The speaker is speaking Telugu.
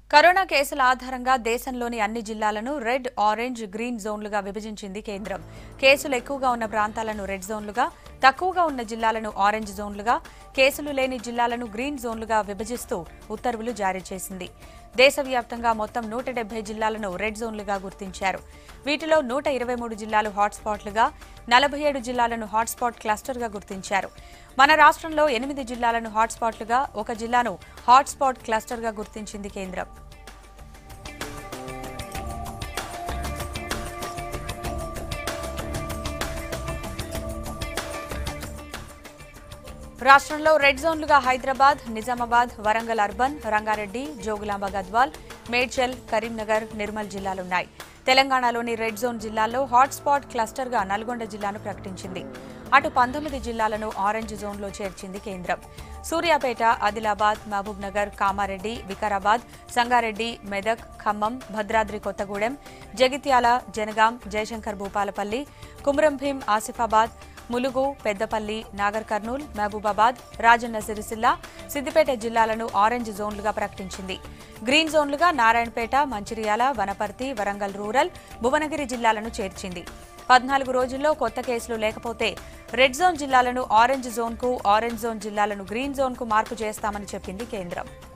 కరోనా కేసుల ఆధారంగా దేశంలోని అన్ని జిల్లాలను రెడ్ ఆరెంజ్ గ్రీన్ జోన్లుగా విభజించింది కేంద్రం కేసులు ఎక్కువగా ఉన్న ప్రాంతాలను రెడ్ జోన్లుగా తక్కువగా ఉన్న జిల్లాలను ఆరెంజ్ జోన్లుగా కేసులు లేని జిల్లాలను గ్రీన్ జోన్లుగా విభజిస్తూ ఉత్తర్వులు జారీ చేసింది దేశవ్యాప్తంగా మొత్తం నూట డెబ్బై జిల్లాలను రెడ్ జోన్లుగా గుర్తించారు వీటిలో నూట ఇరవై మూడు జిల్లాలు హాట్స్పాట్లుగా నలభై ఏడు జిల్లాలను హాట్స్పాట్ క్లస్టర్గా గుర్తించారు మన రాష్ట్రంలో ఎనిమిది జిల్లాలను హాట్స్పాట్లుగా ఒక జిల్లాను హాట్స్పాట్ క్లస్టర్గా గుర్తించింది కేంద్రం రాష్ట్రంలో రెడ్ జోన్లుగా హైదరాబాద్ నిజామాబాద్ వరంగల్ అర్బన్ రంగారెడ్డి జోగులాంబ గద్వాల్ మేడ్చల్ కరీంనగర్ నిర్మల్ జిల్లాలున్నాయి తెలంగాణలోని రెడ్ జోన్ జిల్లాల్లో హాట్స్పాట్ క్లస్టర్గా నల్గొండ జిల్లాను ప్రకటించింది అటు పంతొమ్మిది జిల్లాలను ఆరెంజ్ జోన్లో చేర్చింది కేంద్రం సూర్యాపేట ఆదిలాబాద్ మహబూబ్ నగర్ కామారెడ్డి వికారాబాద్ సంగారెడ్డి మెదక్ ఖమ్మం భద్రాద్రి కొత్తగూడెం జగిత్యాల జనగాం జయశంకర్ భూపాలపల్లి కుమ్రంభీం ఆసిఫాబాద్ ములుగు పెద్దపల్లి నాగర్ కర్నూల్ మహబూబాబాద్ రాజన్న సిరిసిల్ల సిద్దిపేట జిల్లాలను ఆరెంజ్ జోన్లుగా ప్రకటించింది గ్రీన్ జోన్లుగా నారాయణపేట మంచిర్యాల వనపర్తి వరంగల్ రూరల్ భువనగిరి జిల్లాలను చేర్చింది పద్నాలుగు రోజుల్లో కొత్త కేసులు లేకపోతే రెడ్ జోన్ జిల్లాలను ఆరెంజ్ జోన్కు ఆరెంజ్ జోన్ జిల్లాలను గ్రీన్ జోన్కు మార్పు చేస్తామని చెప్పింది కేంద్రం